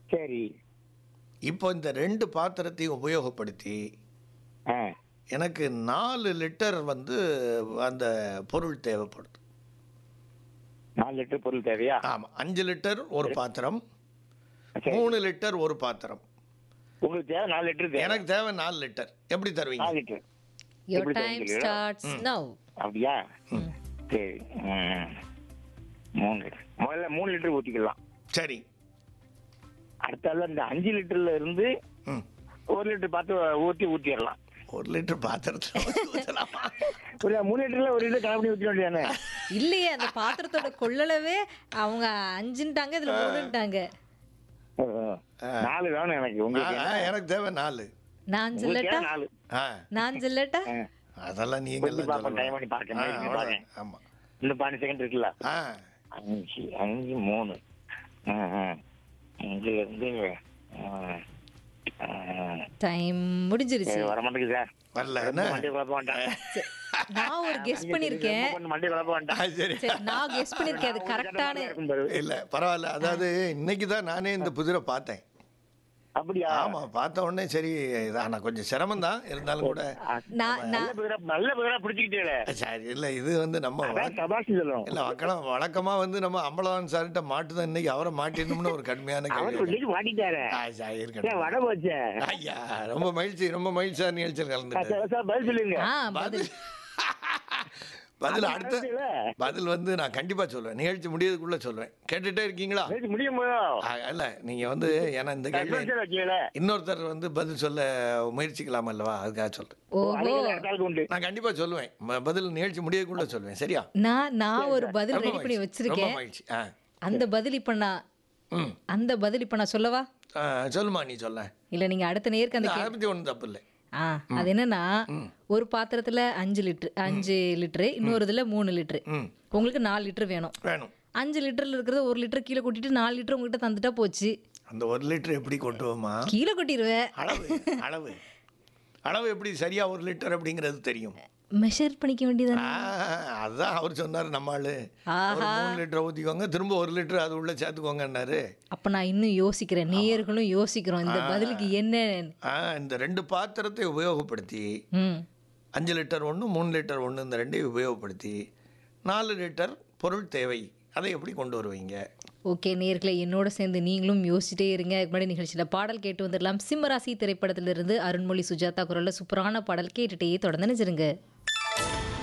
சரி இப்போ இந்த ரெண்டு பாத்திரத்தையும் உபயோகப்படுத்தி ஆ எனக்கு நாலு லிட்டர் வந்து அந்த பொருள் தேவைப்படுது நாலு லிட்டர் பொருள் தேவையா ஆமாம் அஞ்சு லிட்டர் ஒரு பாத்திரம் சரி. மூணு லிட்டர் ஒரு பாத்திரம் உங்களுக்கு தேவை நாலு லிட்டர் தேவை எனக்கு தேவை நாலு லிட்டர் எப்படி தருவீங்க நாலு லிட்டர் யோர் எப்படி டைம் தெரிஞ்சுக்கிறீங்க? ஸ்டார்ட்ஸ் நவ் அப்படியா சரி ம். மூணு லிட்டர் முதல்ல மூணு லிட்டர் ஊற்றிக்கலாம் சரி அடுத்தால இந்த அஞ்சு லிட்டர்ல இருந்து ம் ஒரு லிட்டர் பார்த்து ஊற்றி ஊற்றிடலாம் ஒரு லிட்டர் பாத்திரத்தில் ஊற்றலாமா ஒரு மூணு லிட்டர்ல ஒரு லிட்டர் கணக்கு பண்ணி ஊற்றிட வேண்டியதானே இல்லையே அந்த பாத்திரத்தோட கொள்ளளவே அவங்க அஞ்சுன்ட்டாங்க இதுல மூணுன்ட்டாங்க ஓ, ஓ. நாலு வேணும் எனக்கு உங்களுக்கு ஆ, எனக்கு தேவை நாலு நான் அஞ்சு உங்களுக்கு இல்லட்டா தேவை நாலு ஆ நான் அஞ்சு இல்லட்டா ஆ. அதெல்லாம் நீங்க கொஞ்சம் பார்ப்போம், time பண்ணி பார்க்கணும், time பண்ணி பார்க்கணும். ஆமாம் இன்னும் பதினஞ்சு செகண்ட் இருக்குல்ல ஆ அஞ்சு அஞ்சு மூணு ம், ம். அஞ்சுல இருந்து ம், ம். டைம் முடிஞ்சிருச்சு சரி, வர மாட்டேங்குது சார் வரல என்ன மண்டே குழப்ப வேண்டாம் சரி, நான் ஒரு கெஸ் பண்ணிருக்கேன் மண்டே குழப்ப வேண்டாம் ஆ, சரி சரி நான் கெஸ் பண்ணிருக்கேன் அது கரெக்டான இருக்கும் பாரு. இல்ல பரவாயில்ல அதாவது இன்னைக்கு தான் நானே இந்த புதிரை பார்த்தேன் அப்படியா ஆமா பார்த்த உடனே சரி இதான் நான் கொஞ்சம் சிரமம் தான் இருந்தாலும் கூட நான் நல்ல நான் புதிரா நல்ல புதிரா பிடிச்சிக்கிட்டே சரி இல்ல இது வந்து நம்ம அதான் சபாஷ் சொல்லணும் இல்ல வழக்கம் வழக்கமா வந்து நம்ம அம்பலவான் சார்கிட்ட மாட்டுதான் இன்னைக்கு அவரை மாட்டிடணும்னு ஒரு கடுமையான அவர் கேள்வி இன்னைக்கு மாட்டிட்டாரு ஆ, சரி, ஏன் இருக்கட்டும் வட போச்சே ஐயா ரொம்ப மகிழ்ச்சி ரொம்ப மகிழ்ச்சியா நிகழ்ச்சியில் கலந்துட்டேன் சார், சார், பதில் சொல்லுங்க ஆ பதில் பதில் அடுத்த கரெக்டுல? பதில் வந்து நான் கண்டிப்பா சொல்லுவேன் நிகழ்ச்சி முடியறதுக்குள்ள சொல்லுவேன் கேட்டுட்டே இருக்கீங்களா நேத்து முடியும் போதோ ஆ, இல்ல நீங்க வந்து ஏன்னா இந்த கேள்வி அட்வான்ஸா வைக்கல இன்னொருத்தர் வந்து பதில் சொல்ல முயற்சிக்கலாம் அல்லவா அதுக்காக சொல்றேன் ஓஹோ அன்னைக்கு அடுத்த ஆளுக்கு உண்டு நான் கண்டிப்பா சொல்லுவேன் ம- பதில் நிகழ்ச்சி முடியக்குள்ள சொல்லுவேன் சரியா நான் நான் ஒரு பதில் ரொம்ப ரெடி பண்ணி மகிழ்ச்சி. ரொம்ப வச்சிருக்கேன் மகிழ்ச்சி ஆ அந்த பதில் இப்ப நான் ம் அந்த பதில் இப்ப நான் சொல்லவா ஆ, சொல்லுமா நீ சொல்ல இல்ல நீங்க அடுத்த நேருக்கு அந்த அதை பத்தி ஒன்றும் தப்பு இல்லை ஆ அது என்னன்னா ஒரு பாத்திரத்துல அஞ்சு லிட்டர் அஞ்சு லிட்டரு இன்னொரு இதுல மூணு லிட்டரு ம் உங்களுக்கு நாலு லிட்டர் வேணும் வேணும் அஞ்சு லிட்டர்ல இருக்கிறத ஒரு லிட்டர் கீழே கொட்டிட்டு நாலு லிட்டர் உங்ககிட்ட தந்துட்டா போச்சு அந்த ஒரு லிட்டர் எப்படி கொட்டுவோமா கீழே கொட்டிடுவேன் அளவு அளவு அளவு எப்படி சரியா ஒரு லிட்டர் அப்படிங்கிறது தெரியும் மெஷர் பண்ணிக்க வேண்டியதானே ஆ, அதான் அவர் சொன்னார் நம்ம ஆளு ஒரு ஆஹா மூணு லிட்டர் ஊற்றிக்கோங்க திரும்ப ஒரு லிட்டர் அது உள்ள சேர்த்துக்கோங்கன்னாரு அப்ப நான் இன்னும் யோசிக்கிறேன் நேயர்களும் யோசிக்கிறோம் இந்த பதிலுக்கு என்ன ஆ இந்த ரெண்டு பாத்திரத்தை உபயோகப்படுத்தி ம் அஞ்சு லிட்டர் ஒன்று மூணு லிட்டர் ஒன்று இந்த ரெண்டையும் உபயோகப்படுத்தி நாலு லிட்டர் பொருள் தேவை அதை எப்படி கொண்டு வருவீங்க ஓகே நேர்களை என்னோட சேர்ந்து நீங்களும் யோசிச்சிட்டே இருங்க அதுக்கு முன்னாடி நிகழ்ச்சியில் பாடல் கேட்டு வந்துடலாம் சிம்மராசி திரைப்படத்திலிருந்து அருண்மொழி சுஜாதா குரல்ல சூப்பரான பாடல் கேட்டுட்டே தொடர்ந்து நினைச்சிருங்க